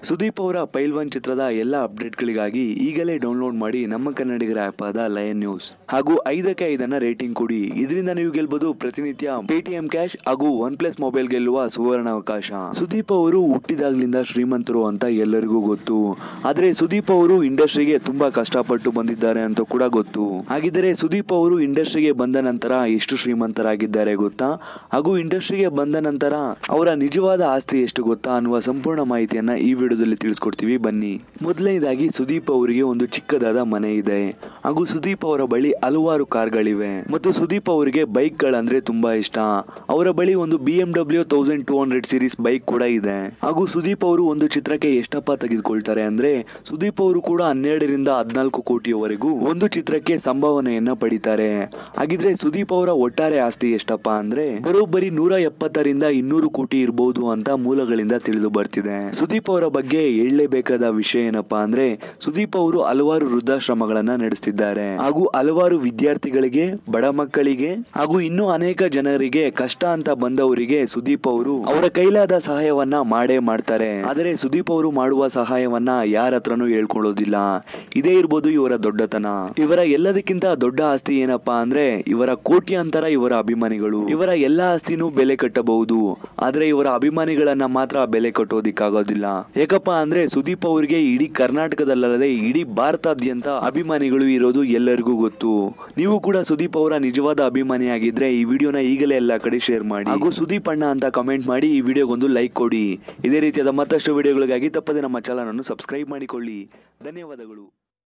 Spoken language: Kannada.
ಸುದೀಪ್ ಅವರ ಪೈಲ್ವಾನ್ ಚಿತ್ರದ ಎಲ್ಲ ಅಪ್ಡೇಟ್ಗಳಿಗಾಗಿ ಈಗಲೇ ಡೌನ್ಲೋಡ್ ಮಾಡಿ ನಮ್ಮ ಕನ್ನಡಿಗರ ಆಪ್ ಆದ ಲಯನ್ ನ್ಯೂಸ್ ಹಾಗೂ ಐದಕ್ಕೆ ಐದನ್ನ ರೇಟಿಂಗ್ ಕೊಡಿ ಇದರಿಂದ ನೀವು ಗೆಲ್ಬಹುದು ಪ್ರತಿನಿತ್ಯ ಪೇಟಿಎಂ ಕ್ಯಾಶ್ ಹಾಗೂ ಒನ್ ಪ್ಲಸ್ ಮೊಬೈಲ್ ಗೆಲ್ಲುವ ಸುವರ್ಣ ಅವಕಾಶ ಸುದೀಪ್ ಅವರು ಹುಟ್ಟಿದಾಗ್ಲಿಂದ ಶ್ರೀಮಂತರು ಅಂತ ಎಲ್ಲರಿಗೂ ಗೊತ್ತು ಆದ್ರೆ ಸುದೀಪ್ ಅವರು ಇಂಡಸ್ಟ್ರಿಗೆ ತುಂಬಾ ಕಷ್ಟಪಟ್ಟು ಬಂದಿದ್ದಾರೆ ಅಂತ ಕೂಡ ಗೊತ್ತು ಹಾಗಿದ್ದರೆ ಸುದೀಪ್ ಅವರು ಇಂಡಸ್ಟ್ರಿಗೆ ಬಂದ ನಂತರ ಎಷ್ಟು ಶ್ರೀಮಂತರಾಗಿದ್ದಾರೆ ಗೊತ್ತಾ ಹಾಗೂ ಇಂಡಸ್ಟ್ರಿಗೆ ಬಂದ ನಂತರ ಅವರ ನಿಜವಾದ ಆಸ್ತಿ ಎಷ್ಟು ಗೊತ್ತಾ ಅನ್ನುವ ಸಂಪೂರ್ಣ ಮಾಹಿತಿಯನ್ನ ಈ ವಿಡಿಯೋದಲ್ಲಿ ತಿಳಿಸ್ಕೊಡ್ತೀವಿ ಬನ್ನಿ ಮೊದಲನೇದಾಗಿ ಸುದೀಪ್ ಅವರಿಗೆ ಒಂದು ಚಿಕ್ಕದಾದ ಮನೆ ಇದೆ ಹಾಗೂ ಸುದೀಪ್ ಅವರ ಬಳಿ ಹಲವಾರು ಕಾರ್ಗಳಿವೆ ಮತ್ತು ಸುದೀಪ್ ಅವರಿಗೆ ಬೈಕ್ಗಳಂದ್ರೆ ತುಂಬಾ ಇಷ್ಟ ಅವರ ಬಳಿ ಒಂದು B M W thousand two hundred series bike ಕೂಡ ಇದೆ ಹಾಗೂ ಸುದೀಪ್ ಅವರು ಒಂದು ಚಿತ್ರಕ್ಕೆ ಎಷ್ಟಪ್ಪ ತೆಗೆದುಕೊಳ್ತಾರೆ ಅಂದ್ರೆ ಸುದೀಪ್ ಅವರು ಕೂಡ ಹನ್ನೆರಡರಿಂದ ಹದಿನಾಲ್ಕು ಕೋಟಿಯವರೆಗೂ ಒಂದು ಚಿತ್ರಕ್ಕೆ ಸಂಭಾವನೆಯನ್ನ ಪಡಿತಾರೆ ಹಾಗಿದ್ರೆ ಸುದೀಪ್ ಅವರ ಒಟ್ಟಾರೆ ಆಸ್ತಿ ಎಷ್ಟಪ್ಪ ಅಂದ್ರೆ ಬರೋಬ್ಬರಿ ನೂರ ಎಪ್ಪತ್ತರಿಂದ ಇನ್ನೂರು ಕೋಟಿ ಇರಬಹುದು ಅಂತ ಮೂಲಗಳಿಂದ ತಿಳಿದು ಬರ್ತಿದೆ ಸುದೀಪ್ ಅವರ ಬಗ್ಗೆ ಹೇಳಲೇಬೇಕಾದ ವಿಷಯ ಏನಪ್ಪಾ ಅಂದ್ರೆ ಸುದೀಪ್ ಅವರು ಹಲವಾರು ವೃದ್ಧಾಶ್ರಮಗಳನ್ನ ನಡೆಸ್ತಿದ್ದಾರೆ ಹಾಗೂ ಹಲವಾರು ವಿದ್ಯಾರ್ಥಿಗಳಿಗೆ ಬಡ ಮಕ್ಕಳಿಗೆ ಹಾಗೂ ಇನ್ನೂ ಅನೇಕ ಜನರಿಗೆ ಕಷ್ಟ ಅಂತ ಬಂದವರಿಗೆ ಸುದೀಪ್ ಅವರು ಅವರ ಕೈಲಾದ ಸಹಾಯವನ್ನ ಮಾಡೇ ಮಾಡ್ತಾರೆ ಆದರೆ ಸುದೀಪ್ ಅವರು ಮಾಡುವ ಸಹಾಯವನ್ನ ಯಾರ ಹತ್ರನೂ ಹೇಳ್ಕೊಳ್ಳೋದಿಲ್ಲ ಇದೇ ಇರ್ಬೋದು ಇವರ ದೊಡ್ಡತನ ಇವರ ಎಲ್ಲದಕ್ಕಿಂತ ದೊಡ್ಡ ಆಸ್ತಿ ಏನಪ್ಪಾ ಅಂದ್ರೆ ಇವರ ಕೋಟ್ಯಾಂತರ ಇವರ ಅಭಿಮಾನಿಗಳು ಇವರ ಎಲ್ಲ ಆಸ್ತಿನೂ ಬೆಲೆ ಕಟ್ಟಬಹುದು ಆದ್ರೆ ಇವರ ಅಭಿಮಾನಿಗಳನ್ನ ಮಾತ್ರ ಬೆಲೆ ಕಟ್ಟೋದಿಕ್ಕಾಗೋದಿಲ್ಲ ಯಾಕಪ್ಪ ಅಂದ್ರೆ ಸುದೀಪ್ ಅವರಿಗೆ ಇಡೀ ಕರ್ನಾಟಕದಲ್ಲದೆ ಇಡೀ ಭಾರತಾದ್ಯಂತ ಅಭಿಮಾನಿಗಳು ಇರೋದು ಎಲ್ಲರಿಗೂ ಗೊತ್ತು ನೀವು ಕೂಡ ಸುದೀಪ್ ಅವರ ನಿಜವಾದ ಅಭಿಮಾನಿಯಾಗಿದ್ರೆ ಈ ವಿಡಿಯೋನ ಈಗಲೇ ಎಲ್ಲ ಕಡೆ ಶೇರ್ ಮಾಡಿ ಹಾಗೂ ಸುದೀಪ್ ಅಣ್ಣ ಅಂತ ಕಮೆಂಟ್ ಮಾಡಿ ಈ ವಿಡಿಯೋಗೊಂದು ಲೈಕ್ ಕೊಡಿ ಇದೇ ರೀತಿಯಾದ ಮತ್ತಷ್ಟು ವಿಡಿಯೋಗಳಿಗಾಗಿ ತಪ್ಪದೆ ನಮ್ಮ ಚಾನಲ್ ಅನ್ನು ಸಬ್ಸ್ಕ್ರೈಬ್ ಮಾಡಿಕೊಳ್ಳಿ ಧನ್ಯವಾದಗಳು